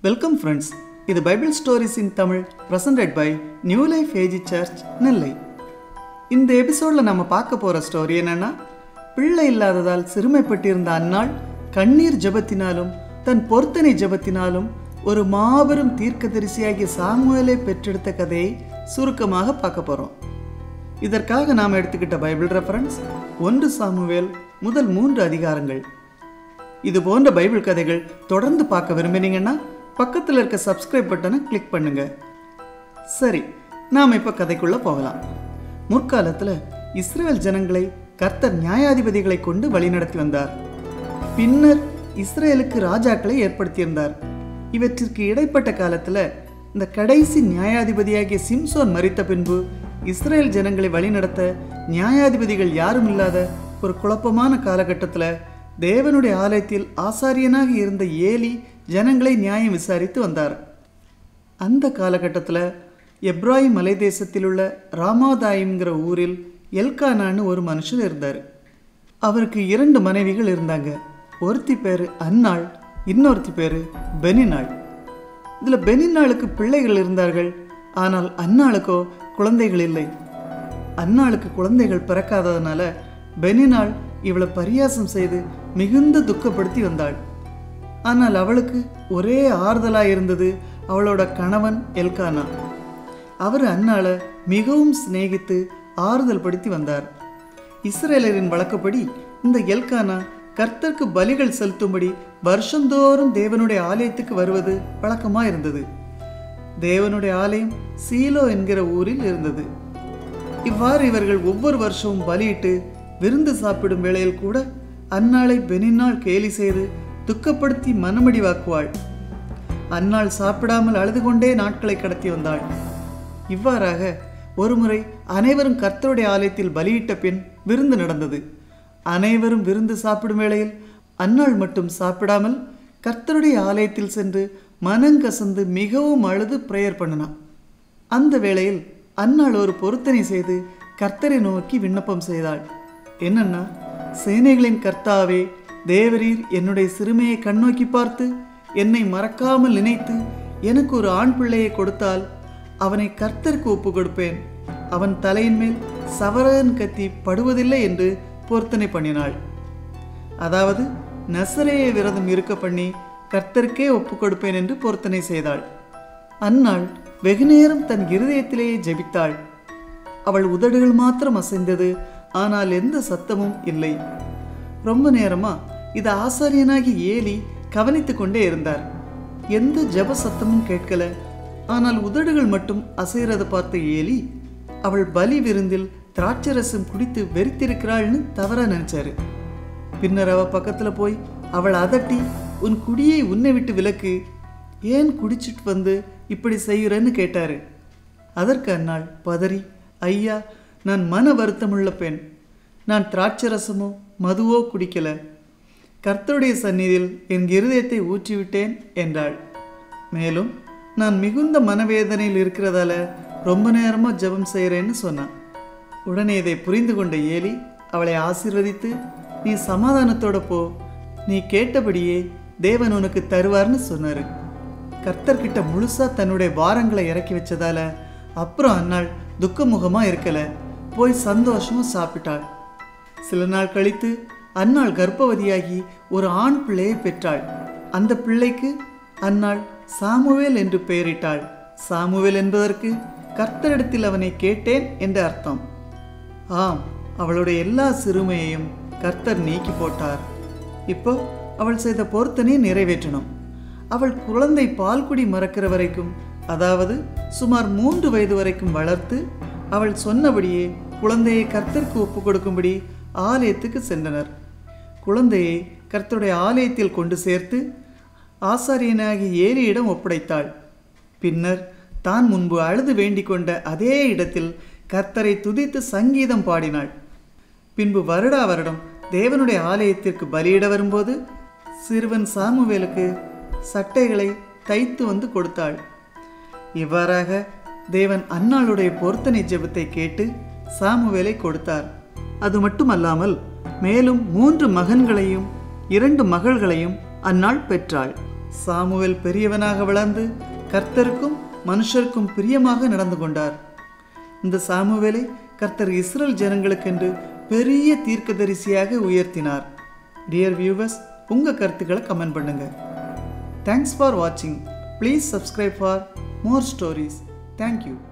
welcome friends இது Bible stories in Tamil presented by new life AG church Nellai இந்த எபிசோடில் நம்ம பார்க்க போகிற ஸ்டோரி என்னன்னா பிள்ளை இல்லாததால் சிறுமைப்பட்டிருந்த அன்னாள் கண்ணீர் ஜெபத்தினாலும் தன் பொருத்தனை ஜெபத்தினாலும் ஒரு மாபெரும் தீர்க்கதரிசியாகிய சாமுவேலை பெற்றெடுத்த கதையை சுருக்கமாக பார்க்க போகிறோம் இதற்காக நாம் எடுத்துக்கிட்ட பைபிள் ரெஃபரன்ஸ் ஒன்று சாமுவேல் முதல் மூன்று அதிகாரங்கள் இது போன்ற பைபிள் கதைகள் தொடர்ந்து பார்க்க விரும்பினீங்கன்னா பக்கத்தில் இருக்க சப்ஸ்கிரைப் பட்டனை கிளிக் பண்ணுங்க சரி நாம் இப்போ கதைக்குள்ள போகலாம் முற்காலத்தில் இஸ்ரேல் ஜனங்களை கர்த்தர் நியாயாதிபதிகளை கொண்டு வழிநடத்தி வந்தார் பின்னர் இஸ்ரேலுக்கு ராஜாக்களை ஏற்படுத்தியிருந்தார் இவற்றிற்கு இடைப்பட்ட காலத்தில் இந்த கடைசி நியாயாதிபதியாகிய சிம்சோன் மரித்த பின்பு இஸ்ரேல் ஜனங்களை வழிநடத்த நியாயாதிபதிகள் யாரும் இல்லாத ஒரு குழப்பமான காலகட்டத்தில் தேவனுடைய ஆலயத்தில் ஆசாரியனாக இருந்த ஏலி ஜனங்களை நியாயம் விசாரித்து வந்தார் அந்த காலகட்டத்தில் எப்ராஹிம் மலை தேசத்தில் உள்ள ராமாதாயம்ங்கிற ஊரில் எல்கானான்னு ஒரு மனுஷன் இருந்தார் அவருக்கு இரண்டு மனைவிகள் இருந்தாங்க ஒருத்தி பேர் அன்னாள் இன்னொருத்தி பேர் பெனினாள் இதில் பெனினாளுக்கு பிள்ளைகள் இருந்தார்கள் ஆனால் அன்னாளுக்கோ குழந்தைகள் இல்லை அன்னாளுக்கு குழந்தைகள் பிறக்காததுனால பெனினாள் இவளை பரியாசம் செய்து மிகுந்த துக்கப்படுத்தி வந்தாள் ஆனால் அவளுக்கு ஒரே ஆறுதலாக இருந்தது அவளோட கணவன் எல்கானா அவர் அன்னாளை மிகவும் சிநேகித்து ஆறுதல் படுத்தி வந்தார் இஸ்ரேலரின் வழக்கப்படி இந்த எல்கானா கர்த்தருக்கு பலிகள் செலுத்தும்படி வருஷந்தோறும் தேவனுடைய ஆலயத்துக்கு வருவது வழக்கமாக இருந்தது தேவனுடைய ஆலயம் சீலோ என்கிற ஊரில் இருந்தது இவ்வாறு இவர்கள் ஒவ்வொரு வருஷமும் பலியிட்டு விருந்து சாப்பிடும் வேளையில் கூட அன்னாளை பெனின்னாள் கேலி செய்து துக்கப்படுத்தி மனமடிவாக்குவாள் அன்னாள் சாப்பிடாமல் அழுது கொண்டே நாட்களை கடத்தி வந்தாள் இவ்வாறாக ஒருமுறை அனைவரும் கர்த்தருடைய ஆலயத்தில் பலியிட்ட பின் விருந்து நடந்தது அனைவரும் விருந்து சாப்பிடும் வேளையில் அன்னாள் மட்டும் சாப்பிடாமல் கர்த்தருடைய ஆலயத்தில் சென்று மனங்கசந்து மிகவும் அழுது பிரேயர் பண்ணினான் அந்த வேளையில் அன்னாள் ஒரு பொருத்தனை செய்து கர்த்தரை நோக்கி விண்ணப்பம் செய்தாள் என்னன்னா சேனைகளின் கர்த்தாவே தேவரீர் என்னுடைய சிறுமையை கண்ணோக்கி பார்த்து என்னை மறக்காமல் நினைத்து எனக்கு ஒரு ஆண் பிள்ளையை கொடுத்தால் அவனை கர்த்தருக்கு ஒப்பு கொடுப்பேன் அவன் தலையின் மேல் சவரன் கத்தி படுவதில்லை என்று பொருத்தனை பண்ணினாள் அதாவது நசரேய விரதம் இருக்க பண்ணி கர்த்தருக்கே ஒப்பு கொடுப்பேன் என்று பொருத்தனை செய்தாள் அன்னாள் வெகுநேரம் தன் இருதயத்திலேயே ஜெபித்தாள் அவள் உதடுகள் மாத்திரம் அசைந்தது ஆனால் எந்த சத்தமும் இல்லை ரொம்ப நேரமா இது ஆசாரியனாகி ஏலி கவனித்து கொண்டே இருந்தார் எந்த ஜப சத்தமும் கேட்கல ஆனால் உதடுகள் மட்டும் அசைறத பார்த்த ஏலி அவள் பலி விருந்தில் திராட்சரசம் குடித்து வெறித்திருக்கிறாள்னு தவறா நினைச்சாரு பின்னர் அவ பக்கத்துல போய் அவள் அதட்டி உன் குடியை உன்னை விட்டு விலக்கு ஏன் குடிச்சிட்டு வந்து இப்படி செய்கிறேன்னு கேட்டாரு அதற்கு அன்னாள் பதறி ஐயா நான் மன வருத்தமுள்ள பெண் நான் திராட்சரசமோ மதுவோ குடிக்கல கர்த்தருடைய சந்நிதியில் என் இருதயத்தை ஊற்றிவிட்டேன் என்றாள் மேலும் நான் மிகுந்த மனவேதனையில் இருக்கிறதால ரொம்ப நேரமாக ஜெபம் செய்கிறேன்னு சொன்னான் உடனே இதை புரிந்து கொண்ட ஏலி அவளை ஆசீர்வதித்து நீ சமாதானத்தோட போ நீ கேட்டபடியே தேவன் உனக்கு தருவார்னு சொன்னார் கர்த்தர்கிட்ட முழுசா தன்னுடைய பாரங்களை இறக்கி வச்சதால அப்புறம் அன்னாள் துக்கமுகமாக இருக்கல போய் சந்தோஷமா சாப்பிட்டாள் சில நாள் கழித்து அன்னாள் கர்ப்பவதியாகி ஒரு ஆண் பிள்ளையை பெற்றாள் அந்த பிள்ளைக்கு அன்னாள் சாமுவேல் என்று பெயரிட்டாள் சாமுவேல் என்பதற்கு கர்த்தரிடத்தில் அவனை கேட்டேன் என்று அர்த்தம் ஆம் அவளுடைய எல்லா சிறுமையையும் கர்த்தர் நீக்கி போட்டார் இப்போ அவள் செய்த பொருத்தனை நிறைவேற்றணும் அவள் குழந்தை பால்குடி மறக்கிற வரைக்கும் அதாவது சுமார் மூன்று வயது வரைக்கும் வளர்த்து அவள் சொன்னபடியே குழந்தையை கர்த்தருக்கு ஒப்பு கொடுக்கும்படி ஆலயத்துக்கு சென்றனர் குழந்தையை கர்த்தருடைய ஆலயத்தில் கொண்டு சேர்த்து ஆசாரியனாகி ஏலியிடம் ஒப்படைத்தாள் பின்னர் தான் முன்பு அழுது வேண்டிக் கொண்ட அதே இடத்தில் கர்த்தரை துதித்து சங்கீதம் பாடினாள் பின்பு வருடா வருடம் தேவனுடைய ஆலயத்திற்கு பலியிட வரும்போது சிறுவன் சாமுவேலுக்கு சட்டைகளை தைத்து வந்து கொடுத்தாள் இவ்வாறாக தேவன் அன்னாளுடைய பொருத்தனை ஜெபத்தை கேட்டு சாமுவேலை கொடுத்தார் அது மட்டுமல்லாமல் மேலும் மூன்று மகன்களையும் இரண்டு மகள்களையும் அன்னாள் பெற்றாள் சாமுவேல் பெரியவனாக வளர்ந்து கர்த்தருக்கும் மனுஷருக்கும் பிரியமாக நடந்து கொண்டார் இந்த சாமுவேலை கர்த்தர் இஸ்ரேல் ஜனங்களுக்கென்று பெரிய தீர்க்கதரிசியாக உயர்த்தினார் டியர் வியூவர்ஸ் உங்கள் கருத்துக்களை கமெண்ட் பண்ணுங்க தேங்க்ஸ் ஃபார் வாட்சிங் please subscribe for more stories thank you